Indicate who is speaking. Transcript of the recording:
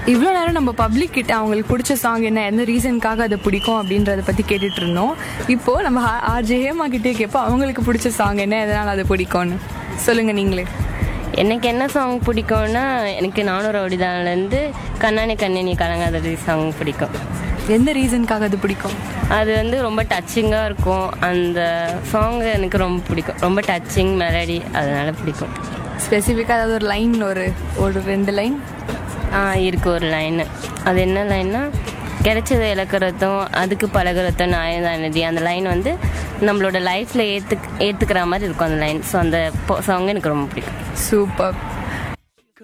Speaker 1: இவ்வளோ நேரம் நம்ம பப்ளிக் கிட்ட அவங்களுக்கு பிடிச்ச சாங் என்ன எந்த ரீசனுக்காக அது பிடிக்கும் அப்படின்றத பற்றி கேட்டுட்டு இருந்தோம் இப்போ நம்ம ஆர்ஜே ஹேமா கிட்டே கேட்போம் அவங்களுக்கு பிடிச்ச சாங் என்ன எதனால் அது பிடிக்கும்னு சொல்லுங்க நீங்களே
Speaker 2: எனக்கு என்ன சாங் பிடிக்கும்னா எனக்கு நானூறு அப்படிதான்லேருந்து கண்ணானி கண்ணனி கலங்காதடி சாங் பிடிக்கும்
Speaker 1: எந்த ரீசனுக்காக அது பிடிக்கும்
Speaker 2: அது வந்து ரொம்ப டச்சிங்காக இருக்கும் அந்த சாங் எனக்கு ரொம்ப பிடிக்கும் ரொம்ப டச்சிங் மெலடி அதனால பிடிக்கும்
Speaker 1: ஸ்பெசிஃபிக்காக ஏதாவது ஒரு லைன் ஒரு ஒரு ரெண்டு லைன்
Speaker 2: ஆ இருக்கு ஒரு லைனு அது என்ன லைன்னா கிடைச்சதை இழக்கிறதும் அதுக்கு பழகிறதும் நியாயதானதி அந்த லைன் வந்து நம்மளோட லைஃப்பில் ஏற்று ஏற்றுக்கிற மாதிரி இருக்கும் அந்த லைன் ஸோ அந்த சாங் எனக்கு ரொம்ப பிடிக்கும்
Speaker 1: சூப்பர்